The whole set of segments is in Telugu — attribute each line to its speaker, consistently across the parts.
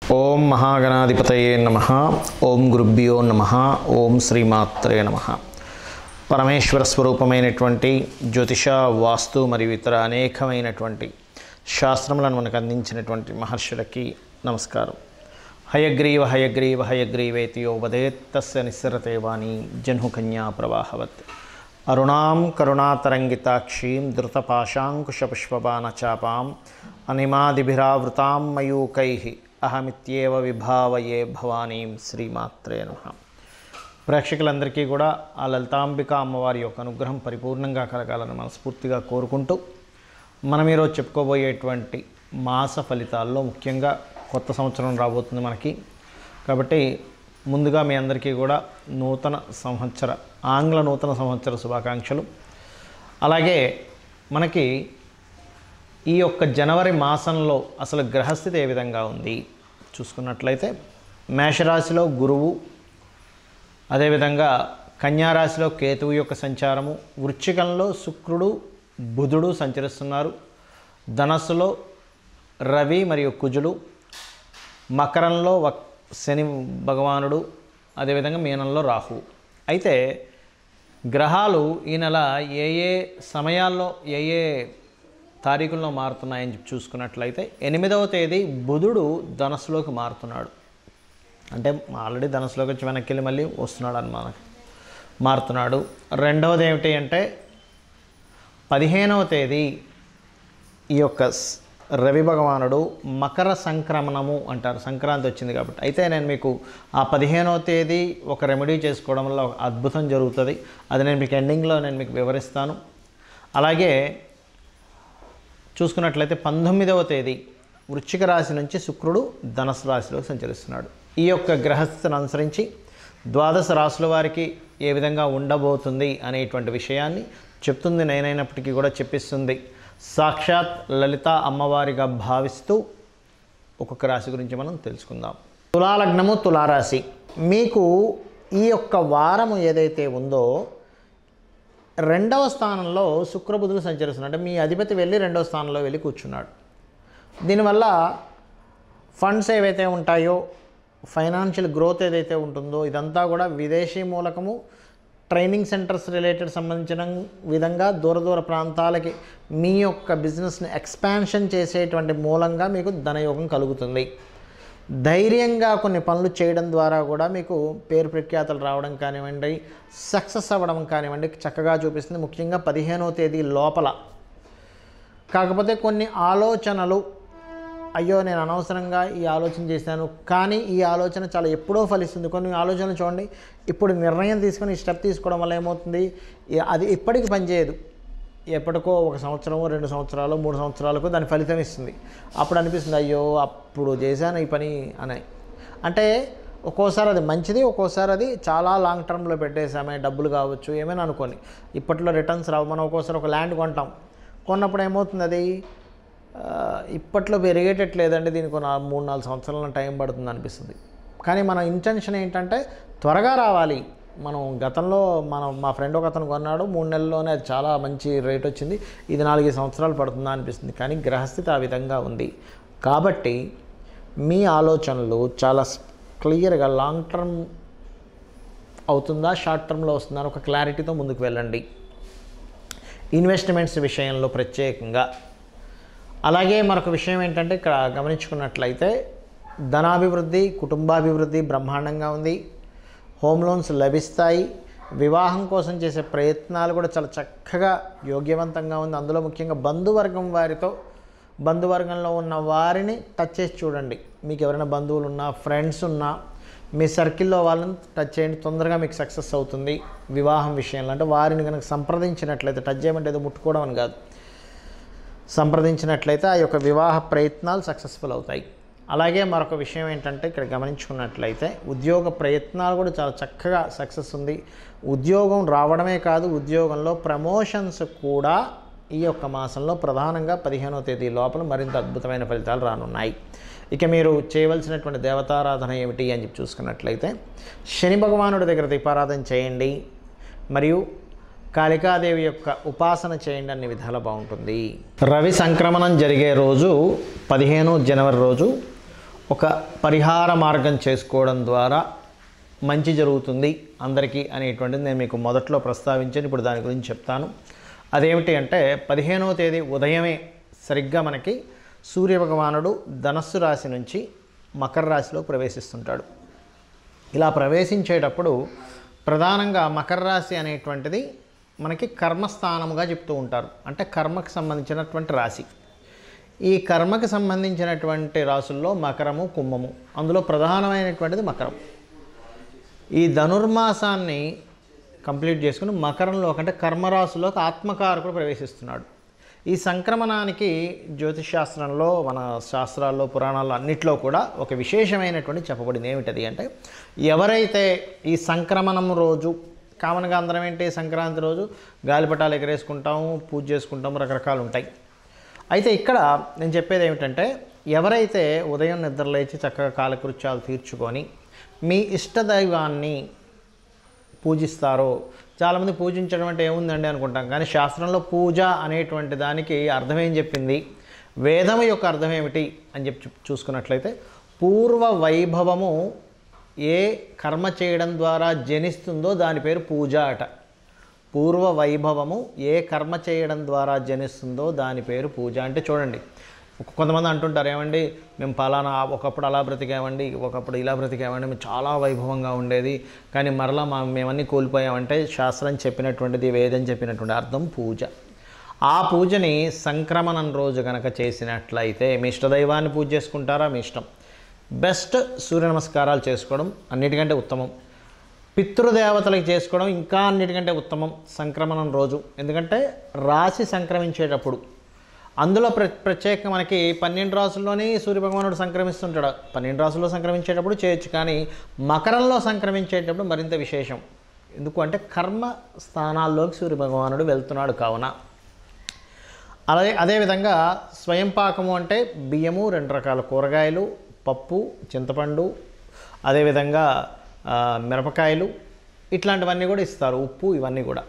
Speaker 1: ఓం మహాగణాధిపతయే నమ ఓం గురుభ్యో నమ ఓం శ్రీమాత్రే నమ పరమేశ్వర స్వరూపమైనటువంటి జ్యోతిష వాస్తు మరియు ఇతర అనేకమైనటువంటి శాస్త్రములను మనకు అందించినటువంటి మహర్షులకి నమస్కారం హయగ్రీవ హయగ్రీవ హయగ్రీవేతి యో వదేత్ తస్య నిస్సరతే వాణి జన్హుకన్యా ప్రవాహవత్ అరుణాం కరుణాతరంగితాక్షీం ధృతపాశాంకుశపుష్పబాణచాపాం అనిమాదిభిరావృతాం మయూకై అహమిత్యేవ విభావయే భవానీం శ్రీమాత్రే నమ ప్రేక్షకులందరికీ కూడా ఆ లలితాంబిక అమ్మవారి యొక్క అనుగ్రహం పరిపూర్ణంగా కలగాలని మనస్ఫూర్తిగా కోరుకుంటూ మనం ఈరోజు చెప్పుకోబోయేటువంటి మాస ఫలితాల్లో ముఖ్యంగా కొత్త సంవత్సరం రాబోతుంది మనకి కాబట్టి ముందుగా మీ అందరికీ కూడా నూతన సంవత్సర ఆంగ్ల నూతన సంవత్సర శుభాకాంక్షలు అలాగే మనకి ఈ యొక్క జనవరి మాసంలో అసలు గ్రహస్థితి ఏ విధంగా ఉంది చూసుకున్నట్లయితే మేషరాశిలో గురువు అదేవిధంగా కన్యారాశిలో కేతువు యొక్క సంచారము వృశ్చికంలో శుక్రుడు బుధుడు సంచరిస్తున్నారు ధనస్సులో రవి మరియు కుజుడు మకరంలో వక్ శని భగవానుడు అదేవిధంగా మీనంలో రాహువు అయితే గ్రహాలు ఈ నెల ఏ ఏ సమయాల్లో ఏ ఏ తారీఖుల్లో మారుతున్నాయని చెప్పి చూసుకున్నట్లయితే ఎనిమిదవ తేదీ బుధుడు ధనస్సులోకి మారుతున్నాడు అంటే ఆల్రెడీ ధనస్సులోకి వచ్చి వెనక్కి వెళ్ళి మళ్ళీ వస్తున్నాడు అని మనకి మారుతున్నాడు రెండవది ఏమిటి అంటే పదిహేనవ తేదీ ఈ యొక్క స్- రవి భగవానుడు మకర సంక్రమణము అంటారు సంక్రాంతి వచ్చింది కాబట్టి అయితే నేను మీకు ఆ పదిహేనవ తేదీ ఒక రెమెడీ చేసుకోవడం వల్ల ఒక అద్భుతం జరుగుతుంది అది నేను మీకు ఎండింగ్లో నేను మీకు వివరిస్తాను అలాగే చూసుకున్నట్లయితే పంతొమ్మిదవ తేదీ వృశ్చిక రాశి నుంచి శుక్రుడు ధనస్సు రాశిలో సంచరిస్తున్నాడు ఈ యొక్క గ్రహస్థితిని అనుసరించి ద్వాదశ రాశుల వారికి ఏ విధంగా ఉండబోతుంది అనేటువంటి విషయాన్ని చెప్తుంది నేనైనప్పటికీ కూడా చెప్పిస్తుంది సాక్షాత్ లలిత అమ్మవారిగా భావిస్తూ ఒక్కొక్క రాశి గురించి మనం తెలుసుకుందాం తులాలగ్నము తులారాశి మీకు ఈ యొక్క వారము ఏదైతే ఉందో రెండవ స్థానంలో శుక్రబుధులు సంచరిస్తున్నాడు అంటే మీ అధిపతి వెళ్ళి రెండవ స్థానంలో వెళ్ళి కూర్చున్నాడు దీనివల్ల ఫండ్స్ ఏవైతే ఉంటాయో ఫైనాన్షియల్ గ్రోత్ ఏదైతే ఉంటుందో ఇదంతా కూడా విదేశీ మూలకము ట్రైనింగ్ సెంటర్స్ రిలేటెడ్ సంబంధించిన విధంగా దూర దూర ప్రాంతాలకి మీ యొక్క బిజినెస్ని ఎక్స్పాన్షన్ చేసేటువంటి మూలంగా మీకు ధనయోగం కలుగుతుంది ధైర్యంగా కొన్ని పనులు చేయడం ద్వారా కూడా మీకు పేరు ప్రఖ్యాతలు రావడం కానివ్వండి సక్సెస్ అవ్వడం కానివ్వండి చక్కగా చూపిస్తుంది ముఖ్యంగా పదిహేనవ తేదీ లోపల కాకపోతే కొన్ని ఆలోచనలు అయ్యో నేను అనవసరంగా ఈ ఆలోచన చేశాను కానీ ఈ ఆలోచన చాలా ఎప్పుడో ఫలిస్తుంది కొన్ని ఆలోచనలు చూడండి ఇప్పుడు నిర్ణయం తీసుకొని ఈ స్టెప్ తీసుకోవడం వల్ల ఏమవుతుంది ఈ- అది ఇప్పటికి పనిచేయదు ఎప్పటికో ఒక సంవత్సరము రెండు సంవత్సరాలు మూడు సంవత్సరాలకు దాని ఫలితం ఇస్తుంది అప్పుడు అనిపిస్తుంది అయ్యో అప్పుడు చేశాను ఈ పని అని అంటే ఒక్కోసారి అది మంచిది ఒక్కోసారి అది చాలా లాంగ్ టర్మ్లో పెట్టేసామే డబ్బులు కావచ్చు ఏమైనా అనుకోని ఇప్పట్లో రిటర్న్స్ రావు మనం ఒక్కోసారి ఒక ల్యాండ్ కొంటాం కొన్నప్పుడు ఏమవుతుంది అది ఆ, ఇప్పట్లో పెరిగేటట్లేదండి దీనికి ఒక నా- మూడు నాలుగు సంవత్సరాల టైం పడుతుంది అనిపిస్తుంది కానీ మన ఇంటెన్షన్ ఏంటంటే త్వరగా రావాలి మనం గతంలో మనం మా ఫ్రెండ్ ఒక అతను కొన్నాడు మూడు నెలల్లోనే అది చాలా మంచి రేట్ వచ్చింది ఇది నాలుగు సంవత్సరాలు పడుతుందా అనిపిస్తుంది కానీ గ్రహస్థితి ఆ విధంగా ఉంది కాబట్టి మీ ఆలోచనలు చాలా క్లియర్గా లాంగ్ టర్మ్ అవుతుందా షార్ట్ టర్మ్లో వస్తుందా అని ఒక క్లారిటీతో ముందుకు వెళ్ళండి ఇన్వెస్ట్మెంట్స్ విషయంలో ప్రత్యేకంగా అలాగే మరొక విషయం ఏంటంటే ఇక్కడ గమనించుకున్నట్లయితే ధనాభివృద్ధి కుటుంబాభివృద్ధి బ్రహ్మాండంగా ఉంది హోమ్ లోన్స్ లభిస్తాయి వివాహం కోసం చేసే ప్రయత్నాలు కూడా చాలా చక్కగా యోగ్యవంతంగా ఉంది అందులో ముఖ్యంగా బంధువర్గం వారితో బంధువర్గంలో ఉన్న వారిని టచ్ చేసి చూడండి మీకు ఎవరైనా బంధువులు ఉన్నా ఫ్రెండ్స్ ఉన్నా మీ సర్కిల్లో వాళ్ళని టచ్ చేయండి తొందరగా మీకు సక్సెస్ అవుతుంది వివాహం విషయంలో అంటే వారిని కనుక సంప్రదించినట్లయితే టచ్ చేయమంటే ఏదో ముట్టుకోవడం అని కాదు సంప్రదించినట్లయితే ఆ యొక్క వివాహ ప్రయత్నాలు సక్సెస్ఫుల్ అవుతాయి అలాగే మరొక విషయం ఏంటంటే ఇక్కడ గమనించుకున్నట్లయితే ఉద్యోగ ప్రయత్నాలు కూడా చాలా చక్కగా సక్సెస్ ఉంది ఉద్యోగం రావడమే కాదు ఉద్యోగంలో ప్రమోషన్స్ కూడా ఈ యొక్క మాసంలో ప్రధానంగా పదిహేనవ తేదీ లోపల మరింత అద్భుతమైన ఫలితాలు రానున్నాయి ఇక మీరు చేయవలసినటువంటి దేవతారాధన ఏమిటి అని చెప్పి చూసుకున్నట్లయితే శని భగవానుడి దగ్గర దీపారాధన చేయండి మరియు కాళికాదేవి యొక్క ఉపాసన చేయండి అన్ని విధాల బాగుంటుంది రవి సంక్రమణం జరిగే రోజు పదిహేను జనవరి రోజు ఒక పరిహార మార్గం చేసుకోవడం ద్వారా మంచి జరుగుతుంది అందరికీ అనేటువంటిది నేను మీకు మొదట్లో ప్రస్తావించాను ఇప్పుడు దాని గురించి చెప్తాను అదేమిటి అంటే పదిహేనవ తేదీ ఉదయమే సరిగ్గా మనకి సూర్య భగవానుడు ధనస్సు రాశి నుంచి మకర రాశిలో ప్రవేశిస్తుంటాడు ఇలా ప్రవేశించేటప్పుడు ప్రధానంగా మకర రాశి అనేటువంటిది మనకి కర్మస్థానముగా చెప్తూ ఉంటారు అంటే కర్మకు సంబంధించినటువంటి రాశి ఈ కర్మకు సంబంధించినటువంటి రాసుల్లో మకరము కుంభము అందులో ప్రధానమైనటువంటిది మకరం ఈ ధనుర్మాసాన్ని కంప్లీట్ చేసుకుని మకరంలో అంటే కర్మరాశిలోకి ఆత్మకారకుడు ప్రవేశిస్తున్నాడు ఈ సంక్రమణానికి జ్యోతిష్ శాస్త్రంలో మన శాస్త్రాల్లో పురాణాల్లో అన్నిట్లో కూడా ఒక విశేషమైనటువంటి చెప్పబడింది ఏమిటది అంటే ఎవరైతే ఈ సంక్రమణం రోజు కామన్గా అందరం ఏంటి సంక్రాంతి రోజు గాలిపటాలు ఎగరేసుకుంటాము పూజ చేసుకుంటాము రకరకాలు ఉంటాయి అయితే ఇక్కడ నేను చెప్పేది ఏమిటంటే ఎవరైతే ఉదయం నిద్రలేచి చక్కగా కాలకృత్యాలు తీర్చుకొని మీ ఇష్టదైవాన్ని పూజిస్తారో చాలామంది పూజించడం అంటే ఏముందండి అనుకుంటాం కానీ శాస్త్రంలో పూజ అనేటువంటి దానికి అర్థం ఏం చెప్పింది వేదం యొక్క అర్థం ఏమిటి అని చెప్పి చూ- చూసుకున్నట్లయితే పూర్వ వైభవము ఏ కర్మ చేయడం ద్వారా జనిస్తుందో దాని పేరు పూజ అట పూర్వ వైభవము ఏ కర్మ చేయడం ద్వారా జనిస్తుందో దాని పేరు పూజ అంటే చూడండి ఒక- కొంతమంది అంటుంటారు ఏమండి మేము పలానా ఒకప్పుడు అలా బ్రతికామండి ఒకప్పుడు ఇలా బ్రతికామండి మేము చాలా వైభవంగా ఉండేది కానీ మరలా మా మేమన్నీ కోల్పోయామంటే శాస్త్రం చెప్పినటువంటిది వేదం చెప్పినటువంటి అర్థం పూజ ఆ పూజని సంక్రమణం రోజు కనుక చేసినట్లయితే మీ ఇష్టదైవాన్ని పూజ చేసుకుంటారా మీ ఇష్టం బెస్ట్ సూర్య నమస్కారాలు చేసుకోవడం అన్నిటికంటే ఉత్తమం పితృదేవతలకు చేసుకోవడం ఇంకా అన్నిటికంటే ఉత్తమం సంక్రమణం రోజు ఎందుకంటే రాశి సంక్రమించేటప్పుడు అందులో ప్ర ప్రత్యేకంగా మనకి పన్నెండు రాసుల్లోనే సూర్యభగవానుడు సంక్రమిస్తుంటాడు పన్నెండు రాసుల్లో సంక్రమించేటప్పుడు చేయొచ్చు కానీ మకరంలో సంక్రమించేటప్పుడు మరింత విశేషం ఎందుకు అంటే కర్మ స్థానాల్లోకి సూర్యభగవానుడు వెళ్తున్నాడు కావున అలాగే అదేవిధంగా స్వయం పాకము అంటే బియ్యము రెండు రకాల కూరగాయలు పప్పు చింతపండు అదేవిధంగా ఆ, మిరపకాయలు ఇట్లాంటివన్నీ కూడా ఇస్తారు ఉప్పు ఇవన్నీ కూడా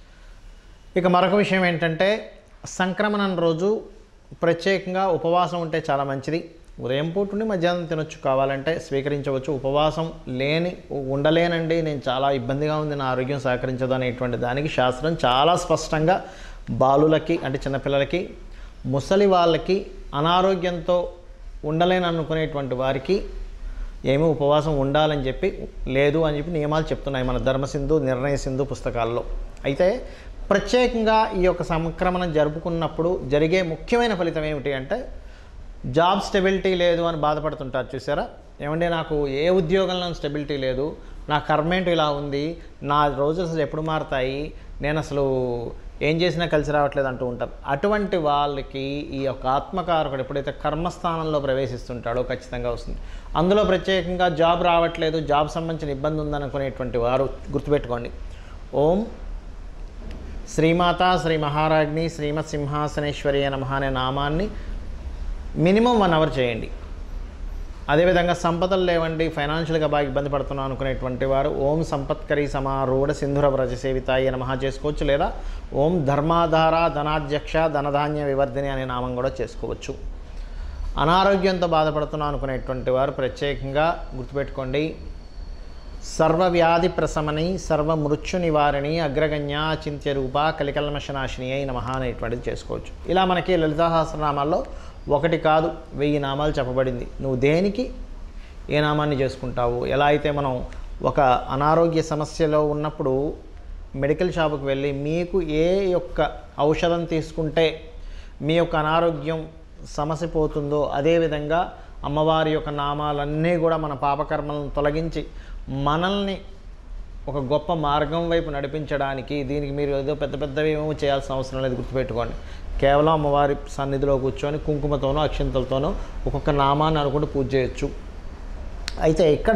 Speaker 1: ఇక మరొక విషయం ఏంటంటే సంక్రమణం రోజు ప్రత్యేకంగా ఉపవాసం ఉంటే చాలా మంచిది ఉదయం పూట ఉండి మధ్యాహ్నం తినొచ్చు కావాలంటే స్వీకరించవచ్చు ఉపవాసం లేని ఉండలేనండి నేను చాలా ఇబ్బందిగా ఉంది నా ఆరోగ్యం సహకరించదు అనేటువంటి దానికి శాస్త్రం చాలా స్పష్టంగా బాలులకి అంటే చిన్నపిల్లలకి ముసలి వాళ్ళకి అనారోగ్యంతో ఉండలేని అనుకునేటువంటి వారికి ఏమీ ఉపవాసం ఉండాలని చెప్పి లేదు అని చెప్పి నియమాలు చెప్తున్నాయి మన ధర్మసింధు నిర్ణయ సింధు పుస్తకాల్లో అయితే ప్రత్యేకంగా ఈ యొక్క సంక్రమణం జరుపుకున్నప్పుడు జరిగే ముఖ్యమైన ఫలితం ఏమిటి అంటే జాబ్ స్టెబిలిటీ లేదు అని బాధపడుతుంటారు చూసారా ఏమంటే నాకు ఏ ఉద్యోగంలో స్టెబిలిటీ లేదు నా కర్మేంటి ఇలా ఉంది నా రోజులు అసలు ఎప్పుడు మారుతాయి నేను అసలు ఏం చేసినా కలిసి రావట్లేదు అంటూ ఉంటారు అటువంటి వాళ్ళకి ఈ యొక్క ఆత్మకారకుడు ఎప్పుడైతే కర్మస్థానంలో ప్రవేశిస్తుంటాడో ఖచ్చితంగా వస్తుంది అందులో ప్రత్యేకంగా జాబ్ రావట్లేదు జాబ్ సంబంధించిన ఇబ్బంది ఉందనుకునేటువంటి వారు గుర్తుపెట్టుకోండి ఓం శ్రీమాత శ్రీ మహారాజ్ని శ్రీమత్ సింహాసనేశ్వరి నమ అనే నామాన్ని మినిమం వన్ అవర్ చేయండి అదేవిధంగా సంపదలు లేవండి ఫైనాన్షియల్గా బాగా ఇబ్బంది పడుతున్నాం అనుకునేటువంటి వారు ఓం సంపత్కరి సమారూఢ సింధుర వ్రజ సేవితాయి నమః చేసుకోవచ్చు లేదా ఓం ధర్మాధార ధనాధ్యక్ష ధనధాన్య వివర్ధిని అనే నామం కూడా చేసుకోవచ్చు అనారోగ్యంతో బాధపడుతున్నాం అనుకునేటువంటి వారు ప్రత్యేకంగా గుర్తుపెట్టుకోండి సర్వవ్యాధి ప్రశమని సర్వ మృత్యు నివారిణి అగ్రగణ్య చింత్య రూప కలికల్మషనాశిని అయి నమః అనేటువంటిది చేసుకోవచ్చు ఇలా మనకి లలితా సహస్రనామాల్లో ఒకటి కాదు వెయ్యి నామాలు చెప్పబడింది నువ్వు దేనికి ఏ నామాన్ని చేసుకుంటావు ఎలా అయితే మనం ఒక అనారోగ్య సమస్యలో ఉన్నప్పుడు మెడికల్ షాపుకి వెళ్ళి మీకు ఏ యొక్క ఔషధం తీసుకుంటే మీ యొక్క అనారోగ్యం సమస్య పోతుందో అదేవిధంగా అమ్మవారి యొక్క నామాలన్నీ కూడా మన పాపకర్మలను తొలగించి మనల్ని ఒక గొప్ప మార్గం వైపు నడిపించడానికి దీనికి మీరు ఏదో పెద్ద పెద్దవి ఏమో చేయాల్సిన అవసరం లేదు గుర్తుపెట్టుకోండి కేవలం అమ్మవారి సన్నిధిలో కూర్చొని కుంకుమతోనో అక్షంతలతోనో ఒక్కొక్క నామాన్ని అనుకుంటూ పూజ చేయొచ్చు అయితే ఇక్కడ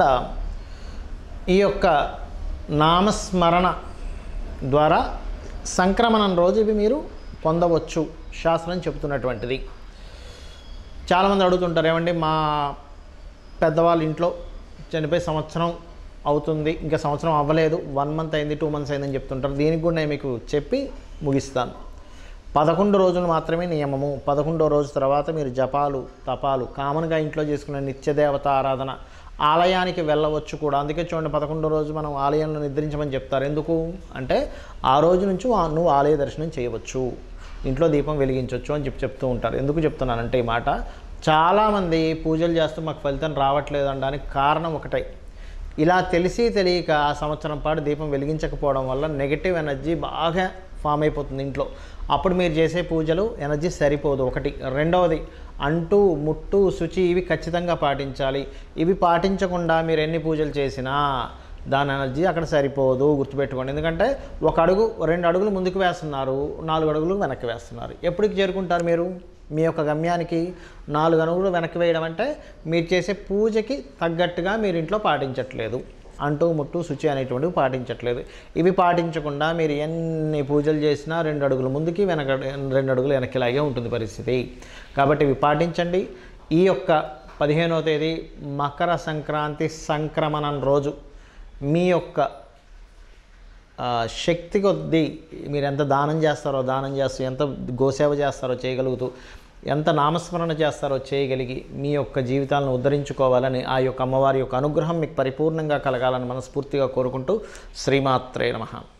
Speaker 1: ఈ యొక్క నామస్మరణ ద్వారా సంక్రమణం రోజు ఇవి మీరు పొందవచ్చు శాస్త్రం చెబుతున్నటువంటిది చాలామంది అడుగుతుంటారు ఏమండి మా పెద్దవాళ్ళ ఇంట్లో చనిపోయి సంవత్సరం అవుతుంది ఇంకా సంవత్సరం అవ్వలేదు వన్ మంత్ అయింది టూ మంత్స్ అయిందని చెప్తుంటారు దీనికి కూడా నేను మీకు చెప్పి ముగిస్తాను పదకొండు రోజులు మాత్రమే నియమము పదకొండో రోజు తర్వాత మీరు జపాలు తపాలు కామన్గా ఇంట్లో చేసుకునే నిత్యదేవత ఆరాధన ఆలయానికి వెళ్ళవచ్చు కూడా అందుకే చూడండి పదకొండో రోజు మనం ఆలయంలో నిద్రించమని చెప్తారు ఎందుకు అంటే ఆ రోజు నుంచి వా- నువ్వు ఆలయ దర్శనం చేయవచ్చు ఇంట్లో దీపం వెలిగించవచ్చు అని చెప్పి చెప్తూ ఉంటారు ఎందుకు చెప్తున్నానంటే ఈ మాట చాలామంది పూజలు చేస్తూ మాకు ఫలితం రావట్లేదు అనడానికి కారణం ఒకటే ఇలా తెలిసి తెలియక ఆ సంవత్సరం పాటు దీపం వెలిగించకపోవడం వల్ల నెగిటివ్ ఎనర్జీ బాగా ఫామ్ అయిపోతుంది ఇంట్లో అప్పుడు మీరు చేసే పూజలు ఎనర్జీ సరిపోదు ఒకటి రెండవది అంటూ ముట్టు శుచి ఇవి ఖచ్చితంగా పాటించాలి ఇవి పాటించకుండా మీరు ఎన్ని పూజలు చేసినా దాని ఎనర్జీ అక్కడ సరిపోదు గుర్తుపెట్టుకోండి ఎందుకంటే ఒక అడుగు రెండు అడుగులు ముందుకు వేస్తున్నారు నాలుగు అడుగులు వెనక్కి వేస్తున్నారు ఎప్పటికి చేరుకుంటారు మీరు మీ యొక్క గమ్యానికి నాలుగు అడుగులు వెనక్కి వేయడం అంటే మీరు చేసే పూజకి తగ్గట్టుగా మీరు ఇంట్లో పాటించట్లేదు అంటూ ముట్టు శుచి అనేటువంటివి పాటించట్లేదు ఇవి పాటించకుండా మీరు ఎన్ని పూజలు చేసినా రెండు అడుగులు ముందుకి వెనక రెండు అడుగులు వెనక్కిలాగే ఉంటుంది పరిస్థితి కాబట్టి ఇవి పాటించండి ఈ యొక్క పదిహేనవ తేదీ మకర సంక్రాంతి సంక్రమణం రోజు మీ యొక్క ఆ, శక్తి కొద్దీ మీరు ఎంత దానం చేస్తారో దానం చేస్తూ ఎంత గోసేవ చేస్తారో చేయగలుగుతూ ఎంత నామస్మరణ చేస్తారో చేయగలిగి మీ యొక్క జీవితాలను ఉద్ధరించుకోవాలని ఆ యొక్క అమ్మవారి యొక్క అనుగ్రహం మీకు పరిపూర్ణంగా కలగాలని మనస్ఫూర్తిగా కోరుకుంటూ శ్రీమాత్రే నమః